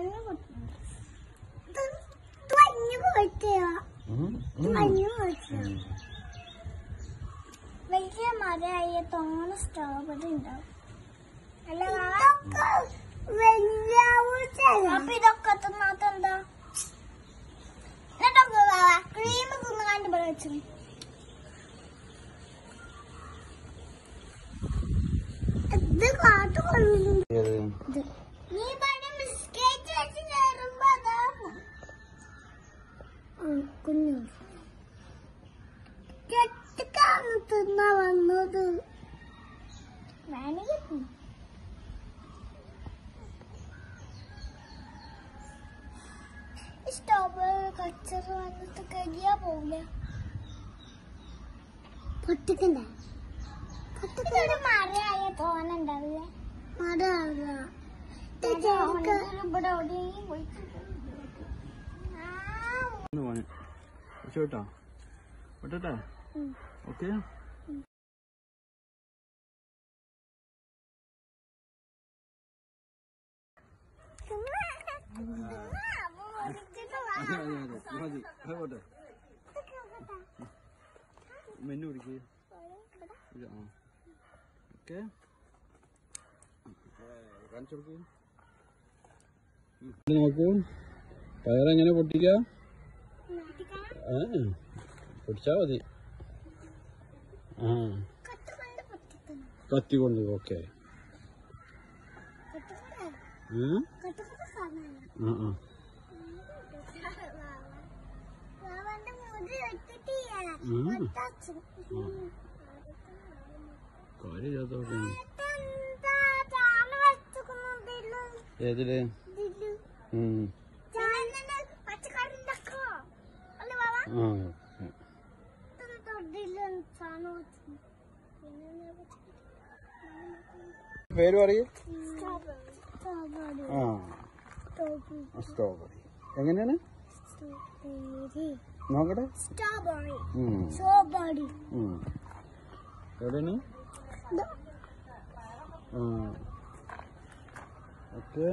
മഞ്ഞ് പൊട്ടുന്നു ഇത് ഇത് മഞ്ഞ് പൊട്ടിയോ ഉം, ഇത് ഉം. മഞ്ഞ് പൊട്ടിയോ വലിയ മരമായ തോണ സ്ട്രോബെറി ഉണ്ടാവും അല്ല അപ്പൊ ഇതൊക്കെ തിന്നാത്ത എന്താ എന്നിട്ടൊക്കെ ക്രീം തിന്നാണ്ട് ഇവിടെ വെച്ചു ഇത് കാട്ടുകൊള്ളുന്നു ഏത്? നീ പറഞ്ഞ ബിസ്ക്കറ്റ് വെച്ച് കയറുമ്പോ അതാണ് കുഞ്ഞു കെട്ടിക്കാണ് തിന്നാ വന്നത് വേണമെങ്കിൽ സ്ട്രോബെറി കച്ചറ വന്നിട്ട് കഴിയാ പോവില്ല പൊട്ടിക്കണ്ട പൊട്ടിക്കണ്ട മരയായ തോന്നുണ്ടാവില്ല മരമാവില്ല ഇവിടെ എവിടെയും പോയി ഒന്ന് പോനെ. കുറച്ച് വിട്ടോ വിട്ടട്ടെ ഉം. ഓക്കെ അതെ അതെ അതെ മതി അത് പോട്ടെ മെന്നു പിടിക്ക് ഇത് ആ ഓക്കെ കാണിച്ചു കൊടുക്കൂ നോക്കൂ പയറെങ്ങനെ പൊട്ടിക്ക ആ പൊടിച്ചാ മതി ആ കത്തി കൊണ്ട് ഓക്കെ ആ ആ കാര്യം ചെയ്യാത്തോട്ടെ ഏതില് ഉം. പച്ചക്കറി ഉണ്ടാക്കോ അല്ല ബാബാ ആ പേര് പറയൂ ആ സ്ട്രോബെറി എങ്ങനെയാണ് നോക്കട്ടെ സ്ട്രോബെറി ഉം. സ്ട്രോബെറി ഉം. എവിടെയാണ് ആ ഓക്കെ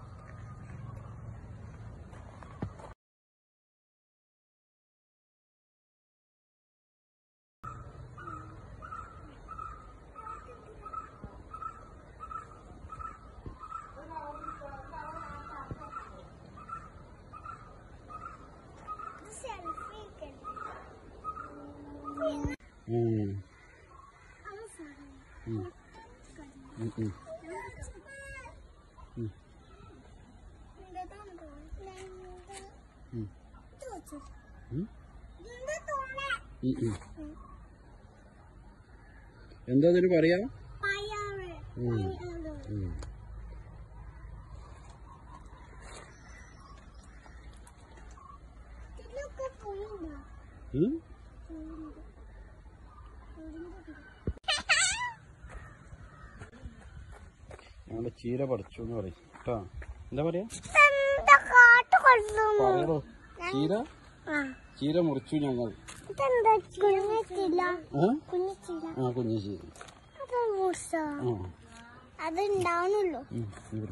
സെൽഫി ഉം. ഉം. ഉം, ഉം. ഉം. ഉം. ഉം. ഉം, ഉം. എന്താ ഇതിന് പറയാ ഉം. ഉം. ഉം? ഞങ്ങളുടെ ചീര പറിച്ചു എന്ന് പറയും കേട്ടോ എന്താ പറയാ എന്താ കാട്ട് കൊള്ളുന്നു പറയണോ ചീര ചീര മുറിച്ചു ഞങ്ങൾ ഇതെന്താ കുഞ്ഞിച്ചില്ല ആ കുഞ്ഞിച്ചില്ല ആ കുഞ്ഞു ചീര അത് മുർസ ആ അത് ഉണ്ടാവുന്നുള്ളൂ ഉം, ഇവിടെ.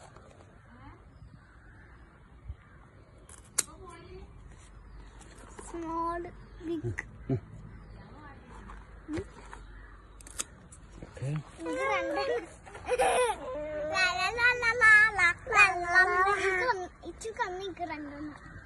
സ്മോൾ ബിഗ് ഓക്കെ ഇത് രണ്ടെണ്ണം ലാ ലാ ലാ ലാ ലാ ലാ ലാ ലാ. ഇത് ഒന്ന് ഇച്ചു കണ്ണിക്ക് രണ്ടെണ്ണം